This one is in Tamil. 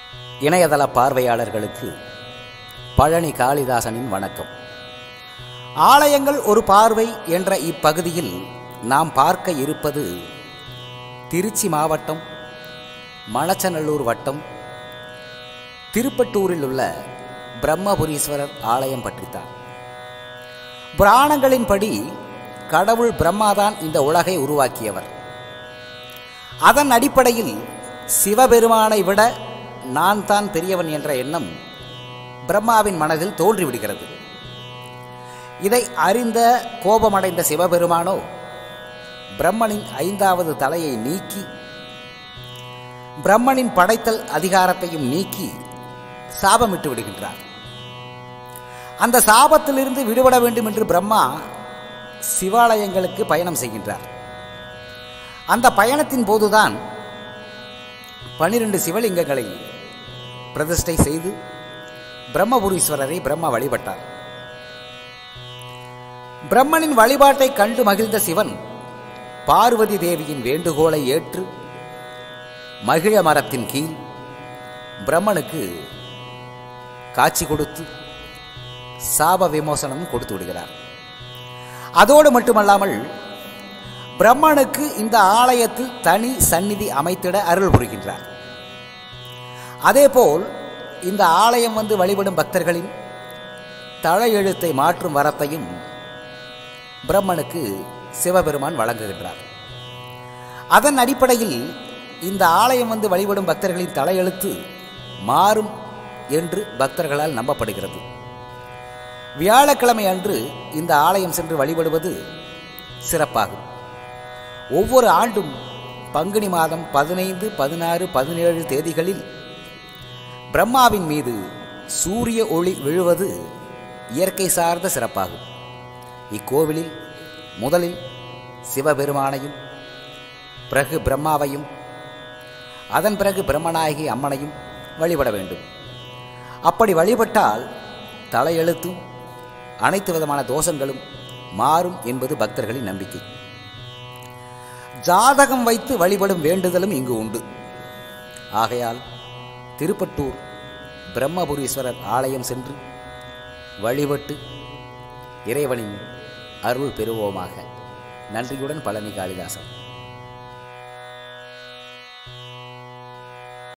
இணையதள பார்வையாளர்களுக்கு பழனி காளிதாசனின் வணக்கம் ஆலயங்கள் ஒரு பார்வை என்ற இப்பகுதியில் நாம் பார்க்க இருப்பது திருச்சி மாவட்டம் மணச்சநல்லூர் வட்டம் திருப்பட்டூரில் உள்ள பிரம்மபுரீஸ்வரர் ஆலயம் பற்றித்தான் புராணங்களின்படி கடவுள் பிரம்மாதான் இந்த உலகை உருவாக்கியவர் அதன் அடிப்படையில் சிவபெருமானை விட நான் தான் பெரியவன் என்ற எண்ணம் பிரம்மாவின் மனதில் தோன்றிவிடுகிறது இதை அறிந்த கோபமடைந்த சிவபெருமானோ பிரம்மனின் ஐந்தாவது தலையை நீக்கி பிரம்மனின் படைத்தல் அதிகாரத்தையும் நீக்கி சாபமிட்டு விடுகின்றார் அந்த சாபத்திலிருந்து விடுபட வேண்டும் என்று பிரம்மா சிவாலயங்களுக்கு பயணம் செய்கின்றார் அந்த பயணத்தின் போதுதான் பனிரெண்டு சிவலிங்கங்களை பிரதிஷ்டை செய்து பிரம்மபுரீஸ்வரரை பிரம்மா வழிபட்டார் பிரம்மனின் வழிபாட்டை கண்டு மகிழ்ந்த சிவன் பார்வதி தேவியின் வேண்டுகோளை ஏற்று மகிழ மரத்தின் கீழ் பிரம்மனுக்கு காட்சி கொடுத்து சாப விமோசனம் கொடுத்து விடுகிறார் அதோடு மட்டுமல்லாமல் பிரம்மனுக்கு இந்த ஆலயத்தில் தனி சந்நிதி அமைத்திட அருள் புரிகின்றார் அதேபோல் இந்த ஆலயம் வந்து வழிபடும் பக்தர்களின் தலையெழுத்தை மாற்றும் வரத்தையும் பிரம்மனுக்கு சிவபெருமான் வழங்குகின்றார் அதன் அடிப்படையில் இந்த ஆலயம் வந்து வழிபடும் பக்தர்களின் தலையெழுத்து மாறும் என்று பக்தர்களால் நம்பப்படுகிறது வியாழக்கிழமை அன்று இந்த ஆலயம் சென்று வழிபடுவது சிறப்பாகும் ஒவ்வொரு ஆண்டும் பங்குனி மாதம் பதினைந்து பதினாறு பதினேழு தேதிகளில் பிரம்மாவின் மீது சூரிய ஒளி விழுவது இயற்கை சார்ந்த சிறப்பாகும் இக்கோவிலில் முதலில் சிவபெருமானையும் பிறகு பிரம்மாவையும் அதன் பிறகு பிரம்மநாயகி அம்மனையும் வழிபட வேண்டும் அப்படி வழிபட்டால் தலையெழுத்தும் அனைத்து விதமான தோஷங்களும் மாறும் என்பது பக்தர்களின் நம்பிக்கை ஜாதகம் வைத்து வழிபடும் வேண்டுதலும் இங்கு உண்டு ஆகையால் திருப்பட்டூர் பிரம்மபுரீஸ்வரர் ஆலயம் சென்று வழிபட்டு இறைவனின் அருள் பெறுவோமாக நன்றியுடன் பழனி காளிதாசன்